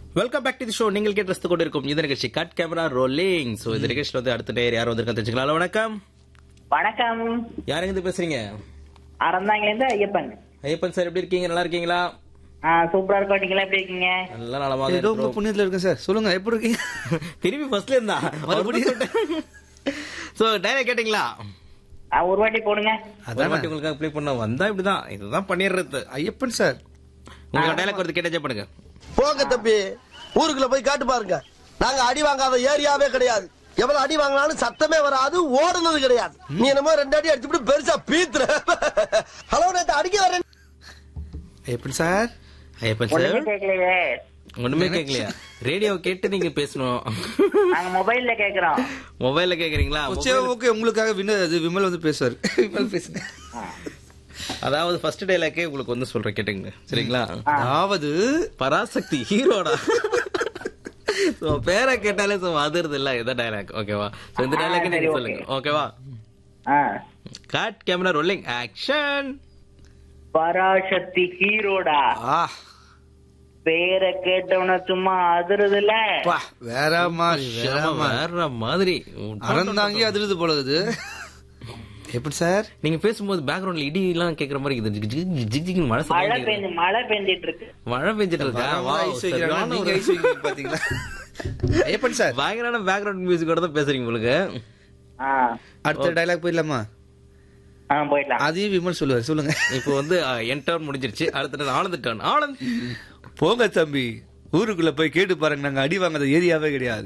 Welcome back to the show நீங்கள் கேட்டு ரசித்துக் கொண்டிருக்கும் இந்த நிகழ்ச்சி கட் கேமரா ரோலிங் சோ இந்த நிகழ்ச்சியில் வந்து அடுத்த நேர் யாரும் வந்திருக்கா தெரிஞ்சுக்கலாம் Hello, வணக்கம் வணக்கம் யாருங்க இருந்து பேசுறீங்க அறந்தாங்கிலேருந்து ஐயப்பன் ஐயப்பன் சார் எப்படி இருக்கீங்க நல்லா இருக்கீங்களா ஆ, சூப்பரா இருக்கோம் நீங்களா எப்படி இருக்கீங்க நல்லா நலமாக ஏதோ உங்க இருக்கிறோம். புண்ணியத்துல இருக்கேன் சார் சொல்லுங்க எப்படி இருக்கீங்க திரும்பி ஃபர்ஸ்ட்ல இருந்தா மறுபடியும். சோ டைலாக் கேட்டீங்களா ஆ, ஒரு வாட்டி போடுங்க ஒரு வாட்டி உங்களுக்காக ப்ளே பண்ண வந்தா இப்படிதான் இதுதான் பண்ணிடுறது ஐயப்பன் சார் உங்களுக்கு டைலாக் வருது கேட்டே பண்ணுங்க போங்க தம்பி ஊருக்குள்ள போய் காட்டு பாருங்க நாங்க அடி வாங்காத ஏரியாவே கிடையாது எவ்வளவு அடி வாங்கினாலும் சத்தமே வராது ஓடுனது கிடையாது நீ என்னமோ ரெண்டு அடி அடிச்சுட்டு பெருசா பீத்துற ஹலோ நேத்து அடிக்க வரேன் ஐயப்பன் சார் ஐயப்பன் ஒண்ணுமே சார் கேட்கலையே ஒண்ணுமே கேட்கலையா ரேடியோ கேட்டு நீங்க பேசணும் நாங்க மொபைல்ல கேக்குறோம் மொபைல்ல கேக்குறீங்களா சரி ஓகே உங்களுக்காக வின இது விமல் வந்து பேசுவார் விமல் பேசுங்க அதாவது ஃபர்ஸ்ட் டைலாக்கே உங்களுக்கு வந்து சொல்றேன் கேட்டுங்க சரிங்களா அதாவது பராசக்தி ஹீரோடா சோ பேரை கேட்டாலே சோ அதிர்து இல்ல இத டைலாக் ஓகேவா சோ இந்த டைலாக் சரி, நீங்க okay. சொல்லுங்க ஓகேவா ஆ. Got camera rolling action Parasakthi ஹீரோடா ஆ பேரை கேட்டவன சும்மா அதிருதுல பா வேற மாதிரி வேற மாதிரி வேற மாதிரி அறந்தாங்கி அதிருது போலகுது எப்படி சார் நீங்க பேசும்போது பேக்ரவுண்ட்ல இடி எல்லாம் கேக்குற மாதிரி இருக்குது ஜிக் ஜிக் ஜிக் ஜிக்னு மழை மழை சத்தம் கேக்குது. பெஞ்சு மழை பெஞ்சிட்டு இருக்கு மழை பெஞ்சிட்டு இருக்கா வரவங்க Wow, ஐஸ் வைக்கிறாங்க சரியான நீங்க ஒரு- ஐஸ் வைக்கிறீங்க பாத்தீங்களா ஐயப்பன் சார் பயங்கரான பேக்ரவுண்ட் மியூசிக்கோட தான் பேசுறீங்க உங்களுக்கு ஆ. அடுத்த டைலாக் போயிடலாமா ஆ, போயிடலாம் அதையும் விமல் சொல்லுவார் சொல்லுங்க இப்போ வந்து என் டர்ன் முடிஞ்சிருச்சு அடுத்த ஆனந்த் டர்ன் ஆனந்த் போங்க தம்பி ஊருக்குள்ள போய் கேட்டு பாருங்க நாங்க அடி வாங்காத ஏரியாவே கிடையாது